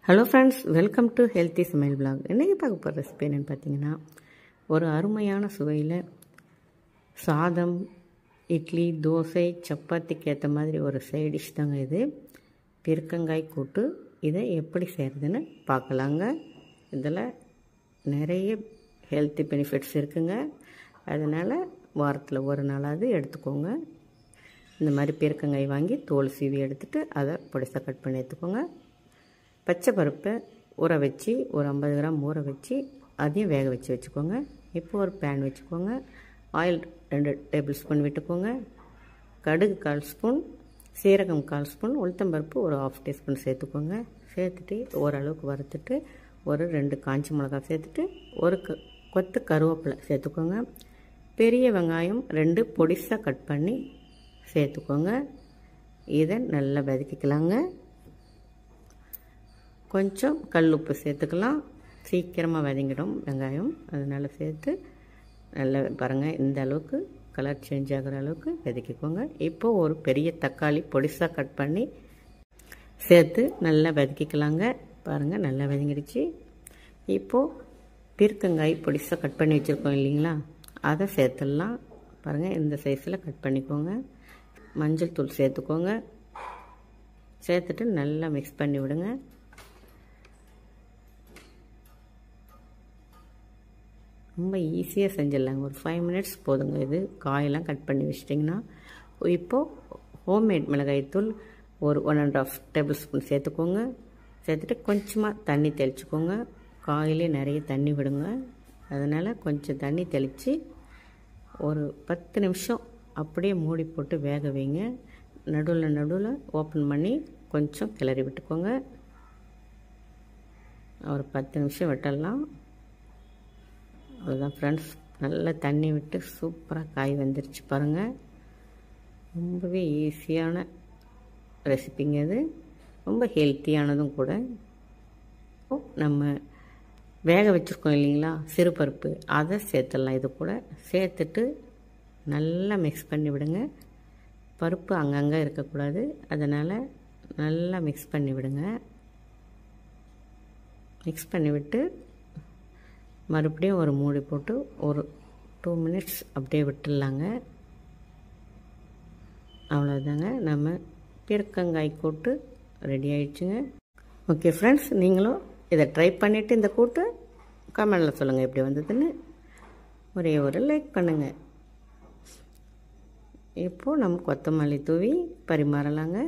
hello friends welcome to healthy Samayal blog இன்றைக்கி பார்க்க போகிற ரெசிபி என்னென்னு பார்த்தீங்கன்னா ஒரு அருமையான சுவையில் சாதம் இட்லி தோசை சப்பாத்திக்கு ஏற்ற மாதிரி ஒரு சைட் டிஷ் தாங்க இது பெருக்கங்காய் கூட்டு இதை எப்படி செய்கிறதுன்னு பார்க்கலாங்க இதில் நிறைய ஹெல்த்தி பெனிஃபிட்ஸ் இருக்குங்க அதனால் வாரத்தில் ஒரு நாளாவது எடுத்துக்கோங்க இந்த மாதிரி பெருக்கங்காய் வாங்கி தோல் சீவி எடுத்துகிட்டு அதை பொடிசாக கட் பண்ணி எடுத்துக்கோங்க பச்சை பருப்பை ஊற வச்சு ஒரு ஐம்பது கிராம் ஊற வச்சு அதையும் வேக வச்சு வச்சுக்கோங்க இப்போ ஒரு பேன் வச்சுக்கோங்க ஆயில் ரெண்டு டேபிள் ஸ்பூன் விட்டுக்கோங்க கடுகு கால் ஸ்பூன் சீரகம் கால் ஸ்பூன் உளுத்தம்பருப்பு ஒரு ஆஃப் டீஸ்பூன் சேர்த்துக்கோங்க சேர்த்துட்டு ஓரளவுக்கு வறுத்துட்டு ஒரு ரெண்டு காஞ்சி மிளகா சேர்த்துட்டு ஒரு க கொத்து கருவேப்பிலை சேர்த்துக்கோங்க பெரிய வெங்காயம் ரெண்டு பொடிசாக கட் பண்ணி சேர்த்துக்கோங்க இதை நல்லா வதக்கிக்கலாங்க கொஞ்சம் கல் உப்பு சேர்த்துக்கலாம் சீக்கிரமாக வதங்கிடும் வெங்காயம் அதனால் சேர்த்து நல்லா பாருங்கள் இந்த அளவுக்கு கலர் சேஞ்ச் ஆகிற அளவுக்கு வதக்கிக்கோங்க இப்போது ஒரு பெரிய தக்காளி பொடிசாக கட் பண்ணி சேர்த்து நல்லா வதக்கிக்கலாங்க பாருங்கள் நல்லா வதங்கிடுச்சு இப்போது பீர்க்கங்காய் பொடிசாக கட் பண்ணி வச்சுருக்கோம் இல்லைங்களா அதை சேர்த்துடலாம் பாருங்கள் இந்த சைஸில் கட் பண்ணிக்கோங்க மஞ்சள் தூள் சேர்த்துக்கோங்க சேர்த்துட்டு நல்லா மிக்ஸ் பண்ணி விடுங்க ரொம்ப ஈஸியாக செஞ்சிடலாங்க ஒரு ஃபைவ் மினிட்ஸ் போதுங்க இது காயெல்லாம் கட் பண்ணி வச்சிட்டிங்கன்னா இப்போது ஹோம்மேட் மிளகாய்த்தூள் ஒரு one and half tablespoon சேர்த்துக்கோங்க சேர்த்துட்டு கொஞ்சமாக தண்ணி தெளிச்சுக்கோங்க காயிலே நிறைய தண்ணி விடுங்க அதனால் கொஞ்சம் தண்ணி தெளித்து ஒரு பத்து நிமிஷம் அப்படியே மூடி போட்டு வேக வைங்க நடுவில் நடுவில் ஓப்பன் பண்ணி கொஞ்சம் கிளறி விட்டுக்கோங்க ஒரு பத்து நிமிஷம் விட்டுடலாம் அவ்வளோதான் ஃப்ரெண்ட்ஸ் நல்லா தண்ணி விட்டு சூப்பராக காய் வந்துருச்சு பாருங்கள் ரொம்பவே ஈஸியான ரெசிபிங்க இது ரொம்ப ஹெல்த்தியானதும் கூட நம்ம வேக வச்சுருக்கோம் இல்லைங்களா சிறுபருப்பு அதை சேர்த்துடலாம் இது கூட சேர்த்துட்டு நல்லா மிக்ஸ் பண்ணி விடுங்க பருப்பு அங்கங்கே இருக்கக்கூடாது அதனால் நல்லா மிக்ஸ் பண்ணி விடுங்க மிக்ஸ் பண்ணி விட்டு மறுபடியும் ஒரு மூடி போட்டு ஒரு டூ மினிட்ஸ் அப்படியே விட்டுடலாங்க அவ்வளோதாங்க நம்ம பீர்க்கங்காய் கூட்டு ரெடி ஆயிடுச்சுங்க ஓகே ஃப்ரெண்ட்ஸ் நீங்களும் இதை ட்ரை பண்ணிவிட்டு இந்த கூட்டு கமெண்டில் சொல்லுங்கள் எப்படி வந்ததுன்னு ஒரே ஒரு லைக் பண்ணுங்கள் இப்போது நம்ம கொத்தமல்லி தூவி பரிமாறலாங்க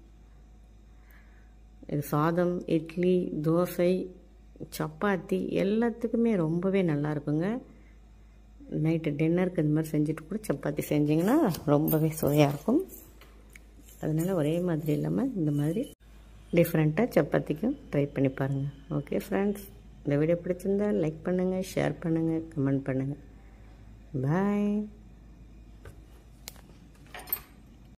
இது சாதம் இட்லி தோசை சப்பாத்தி எல்லாத்துக்குமே ரொம்பவே நல்லா இருக்குங்க நைட்டு டின்னருக்கு இந்த மாதிரி செஞ்சுட்டு கூட சப்பாத்தி செஞ்சிங்கன்னா ரொம்பவே சுவையாக இருக்கும் அதனால் ஒரே மாதிரி இல்லாமல் இந்த மாதிரி டிஃப்ரெண்ட்டாக சப்பாத்திக்கும் ட்ரை பண்ணி பாருங்கள் ஓகே ஃப்ரெண்ட்ஸ் இந்த வீடியோ பிடிச்சிருந்தா லைக் பண்ணுங்கள் ஷேர் பண்ணுங்கள் கமெண்ட் பண்ணுங்கள் பாய்